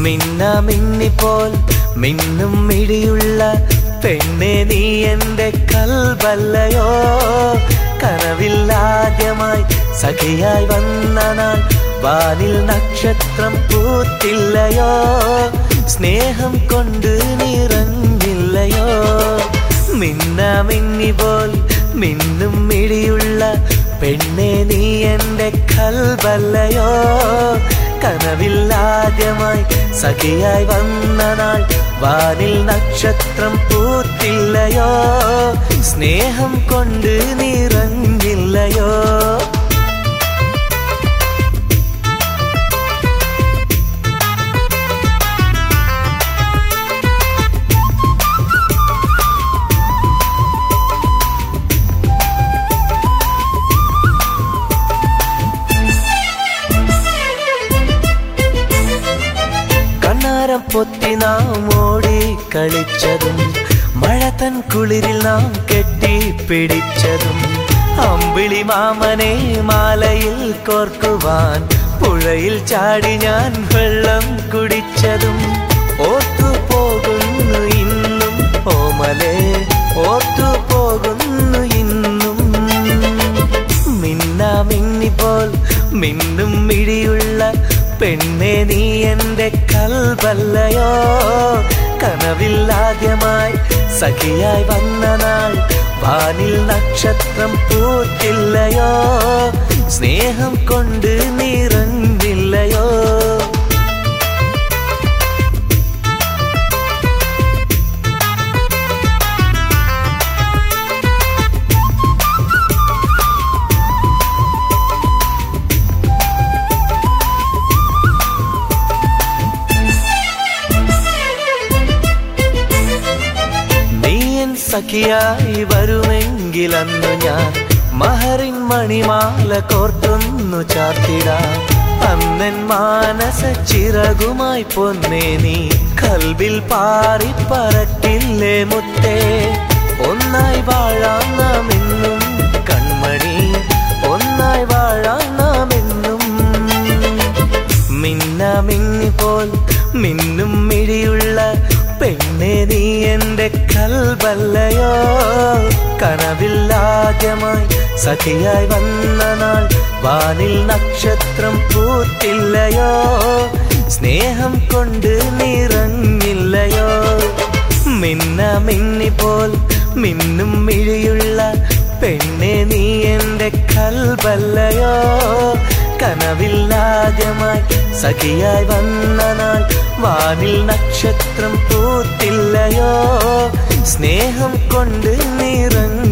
മിന്ന മിന്നിപ്പോൽ മിന്നും മിടിയുള്ള പെണ്ണെ നീ എന്റെ കൽബല്ലയോ കനവില്ലാദ്യമായി സഖിയായി വന്ന നാൾ വാനിൽ നക്ഷത്രം പൂത്തില്ലയോ സ്നേഹം കൊണ്ട് നിറഞ്ഞില്ലയോ മിന്ന മിന്നി പോൽ മിന്നും മിടിയുള്ള പെണ്ണെ നീ എന്റെ കൽബല്ലയോ കനവില്ലാദ്യമായി സഖിയായി വന്ന നാൾ വാനിൽ നക്ഷത്രം പൂത്തില്ലയോ സ്നേഹം കൊണ്ട് നിറഞ്ഞില്ലയോ കണ്ണാരം പൊത്തി നാം ഓടി കളിച്ചതും മഴ തൻ കുളിരിൽ നാം കെട്ടി പിടിച്ചതും അമ്പിളി മാമനെ മാലയിൽ കോർക്കുവാൻ പുഴയിൽ ചാടി ഞാൻ വെള്ളം കുടിച്ചതും ഓർത്തു പോകുന്നു ഇന്നും ഓമലെ ഓർത്തു പോകുന്നു ഇന്നും മിന്ന മിന്നിപ്പോൾ മിന്നും മിഴിയുള്ള പെണ്ണെ നീ എന്റെ കൽബല്ലയോ കനവില്ലാദ്യമായി സഖിയായി വന്ന നാൾ വാനിൽ നക്ഷത്രം പൂത്തില്ലയോ സ്നേഹം കൊണ്ട് നിറഞ്ഞില്ലയോ നീയൻ സഖിയായി വരുമെങ്കിലന്നു ഞാൻ മഹറിൻ മണിമാല കോർത്തൊന്നു ചാർത്തിടാം അന്നൻ മാനസ ചിറകുമായി പൊന്നേ നീ കൽബിൽ പാറി പറക്കില്ലേ മുത്തേ ഒന്നായി വാഴാം നാം എന്നും കൺമണി ഒന്നായി വാഴാം നാം എന്നും മിന്ന മിന്നിപ്പോൾ മിന്നും മിഴിയുള്ള പെണ്ണെ നീ എന്റെ കൽബല്ലയോ കനവില്ലാദ്യമായി സഖിയായി വന്ന നാൾ വാനിൽ നക്ഷത്രം പൂത്തില്ലയോ സ്നേഹം കൊണ്ട് നിറഞ്ഞില്ലയോ മിന്ന മിന്നിപ്പോൾ മിന്നും മിഴിയുള്ള പെണ്ണെ നീ എന്റെ കൽബല്ലയോ കനവില്ലാദ്യമായി സഖിയായി വന്ന നാൾ വാനിൽ നക്ഷത്രം പൂത്തില്ലയോ സ്നേഹം കൊണ്ട് നിറഞ്ഞ